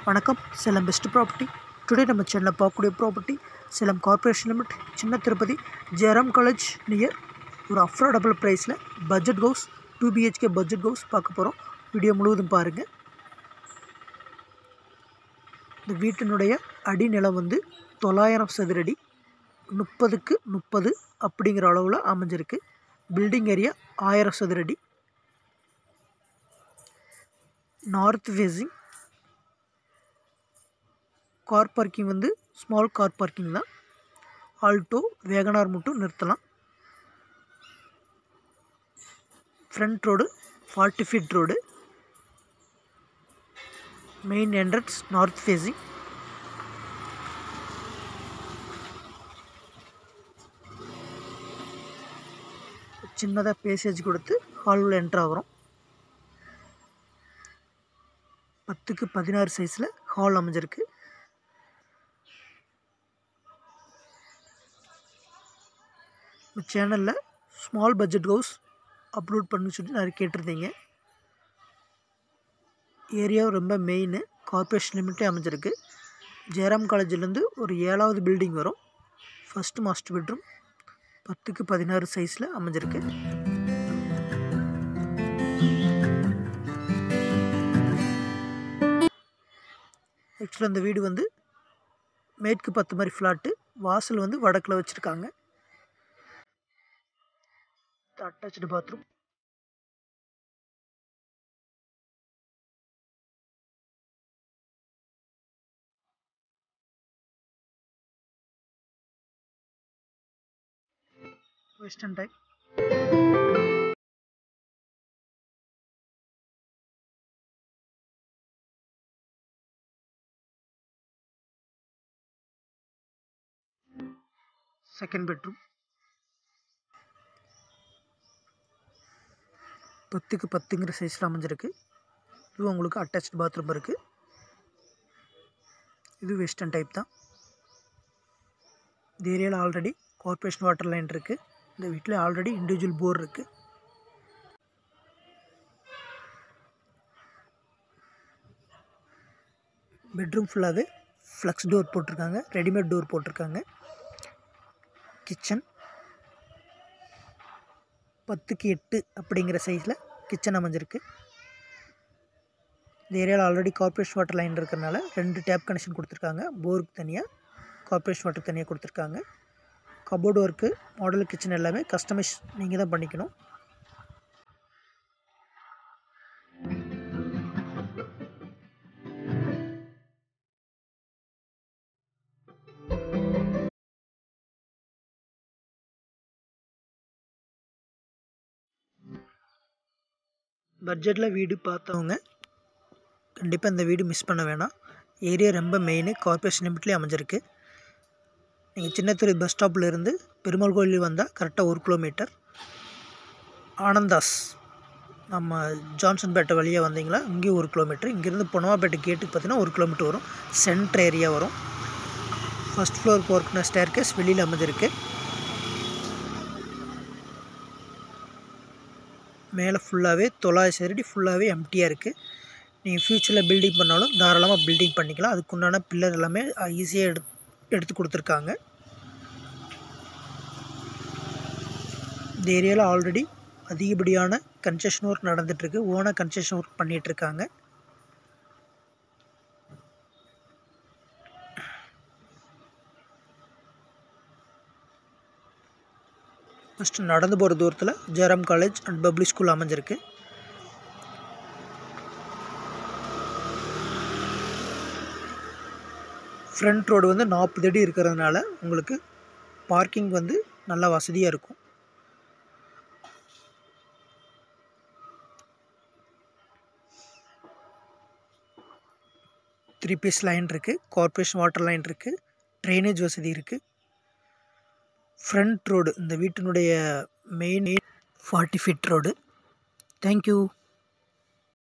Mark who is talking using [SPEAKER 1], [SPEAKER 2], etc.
[SPEAKER 1] வணக்கம் Salem best property today நம்ம சேனலில் பார்க்கக்கூடிய ப்ராப்பர்ட்டி சேலம் கார்ப்பரேஷன் லிமிட் சின்ன திருப்பதி ஜெயராம் காலேஜ் நியர் ஒரு அஃபோர்டபுள் ப்ரைஸில் budget house two BHK budget house பார்க்க போகிறோம் வீடியோ முழுவதும் பாருங்கள் இந்த வீட்டினுடைய அடிநிலம் வந்து தொள்ளாயிரம் சதுரடி முப்பதுக்கு முப்பது அப்படிங்கிற அளவில் அமைஞ்சிருக்கு பில்டிங் ஏரியா ஆயிரம் சதுரடி நார்த் ஃபேஸிங் கார் பார்க்கிங் வந்து ஸ்மால் கார் பார்க்கிங் தான் ஆல்டோ வேகனார் மட்டும் நிறுத்தலாம் front road forty feet road main entrance north facing சின்னதாக பேசேஜ் கொடுத்து ஹாலில் என்ட்ரு ஆகிறோம் பத்துக்கு பதினாறு சைஸில் ஹால் அமைஞ்சிருக்கு நம்ம சேனலில் ஸ்மால் பட்ஜெட் ஹவுஸ் அப்லோட் பண்ணு சொல்லி நிறைய கேட்டிருந்தீங்க ஏரியாவும் ரொம்ப மெயின் கார்ப்பரேஷன் லிமிட்டே அமைஞ்சிருக்கு ஜெயராம் காலேஜிலேருந்து ஒரு ஏழாவது பில்டிங் வரும் ஃபஸ்ட்டு மாஸ்டர் பெட்ரூம் பத்துக்கு பதினாறு சைஸில் அமைஞ்சிருக்கு ஆக்சுவலாக இந்த வீடு வந்து மேற்கு பத்து மாதிரி ஃப்ளாட்டு வாசல் வந்து வடக்கில் வச்சுருக்காங்க attach bathroom western type second bedroom பத்துக்கு பத்துங்கிற சைஸில் அமைஞ்சிருக்கு இது உங்களுக்கு அட்டாச்சு பாத்ரூம் இருக்குது இது வெஸ்டர்ன் டைப் தான் இந்த ஏரியாவில் ஆல்ரெடி கார்ப்பரேஷன் வாட்டர் லைன் இருக்குது இந்த வீட்டில் ஆல்ரெடி இண்டிவிஜுவல் போர் இருக்குது பெட்ரூம் ஃபுல்லாகவே ஃப்ளக்ஸ் டோர் போட்டிருக்காங்க ரெடிமேட் டோர் போட்டிருக்காங்க கிச்சன் பத்துக்கு எட்டு அப்படிங்கிற சைஸில் கிச்சன் அமைஞ்சிருக்கு இந்த ஏரியாவில் ஆல்ரெடி கார்ப்பரேஷன் வாட்டர் லைன் இருக்கிறனால ரெண்டு டேப் கனெக்ஷன் கொடுத்துருக்காங்க போருக்கு தனியாக கார்ப்பரேஷன் வாட்டர் தனியாக கொடுத்துருக்காங்க கபோர்டு ஒர்க்கு மாடல் கிச்சன் எல்லாமே கஸ்டமைஸ் நீங்கள் தான் பண்ணிக்கணும் பட்ஜெட்டில் வீடு பார்த்தவங்க கண்டிப்பாக இந்த வீடு மிஸ் பண்ண வேணாம் ஏரியா ரொம்ப மெயின் கார்ப்பரேஷன் லிமிட்லேயே அமைஞ்சிருக்கு நீங்கள் சின்னத்துறை பஸ் ஸ்டாப்பில் இருந்து பெருமாள் கோயில் வந்தால் கரெக்டாக ஒரு கிலோமீட்டர் ஆனந்தாஸ் நம்ம ஜான்சன் பேட்டை வழியாக வந்தீங்களா இங்கேயும் ஒரு கிலோமீட்டர் இங்கேருந்து பொனவாப்பேட்டை கேட்டுக்கு பார்த்தீங்கன்னா ஒரு கிலோமீட்டர் வரும் சென்ட்ரு ஏரியா வரும் ஃபஸ்ட் ஃப்ளோர் போர்க்குன ஸ்டேர் கேஸ் வெளியில் அமைஞ்சிருக்கு மேலே ஃபுல்லாகவே தொள்ளாயிரம் சதுரடி ஃபுல்லாகவே எம்டியாக இருக்குது நீங்கள் ஃப்யூச்சரில் பில்டிங் பண்ணாலும் தாராளமாக பில்டிங் பண்ணிக்கலாம் அதுக்குண்டான பில்லர் எல்லாமே ஈஸியாக எடு எடுத்து கொடுத்துருக்காங்க இந்த ஏரியாவில் ஆல்ரெடி அதிகப்படியான கன்ஸ்ட்ரக்ஷன் ஒர்க் நடந்துகிட்ருக்கு ஓனாக கன்ஸ்ட்ரக்ஷன் ஒர்க் பண்ணிகிட்ருக்காங்க ஃபஸ்ட்டு நடந்து போகிற தூரத்தில் Jayaram college and public school அமைஞ்சிருக்கு ஃப்ரண்ட் ரோடு வந்து நாற்பது அடி இருக்கிறதுனால உங்களுக்கு பார்க்கிங் வந்து நல்லா வசதியாக இருக்கும் த்ரீ பீஸ் லைன் இருக்குது கார்ப்பரேஷன் வாட்டர் லைன் இருக்குது ட்ரைனேஜ் வசதி இருக்குது ஃப்ரண்ட் ரோடு இந்த வீட்டினுடைய main forty feet road thank you